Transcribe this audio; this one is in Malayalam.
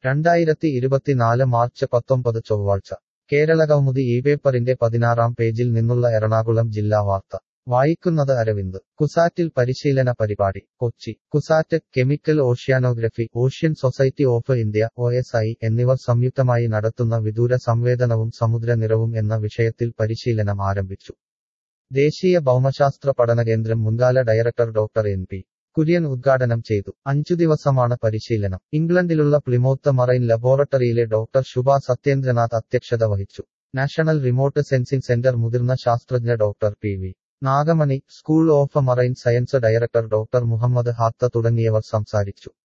രണ്ടായിരത്തി ഇരുപത്തിനാല് മാർച്ച് പത്തൊമ്പത് ചൊവ്വാഴ്ച കേരളകൗമുദി ഈ പേപ്പറിന്റെ പതിനാറാം പേജിൽ നിന്നുള്ള എറണാകുളം ജില്ലാ വാർത്ത വായിക്കുന്നത് അരവിന്ദ് കുസാറ്റിൽ പരിശീലന പരിപാടി Kochi CUSAT chemical oceanography ocean society of India O S I എന്നിവർ സംയുക്തമായി നടത്തുന്ന വിദൂര സംവേദനവും സമുദ്രനിറവും എന്ന വിഷയത്തിൽ പരിശീലനം ആരംഭിച്ചു ദേശീയ ഭൗമശാസ്ത്ര പഠനകേന്ദ്രം മുൻകാല director doctor N P Kurian ഉദ്ഘാടനം ചെയ്തു അഞ്ചു ദിവസമാണ് പരിശീലനം ഇംഗ്ലണ്ടിലുള്ള Plymouth marine laboratory doctor Shubha Satyendranath അധ്യക്ഷത വഹിച്ചു നാഷണൽ റിമോട്ട് സെൻസിംഗ് സെന്റർ മുതിർന്ന ശാസ്ത്രജ്ഞ doctor P V Nagamani school of marine science director doctor Muhammad Hatha തുടങ്ങിയവർ സംസാരിച്ചു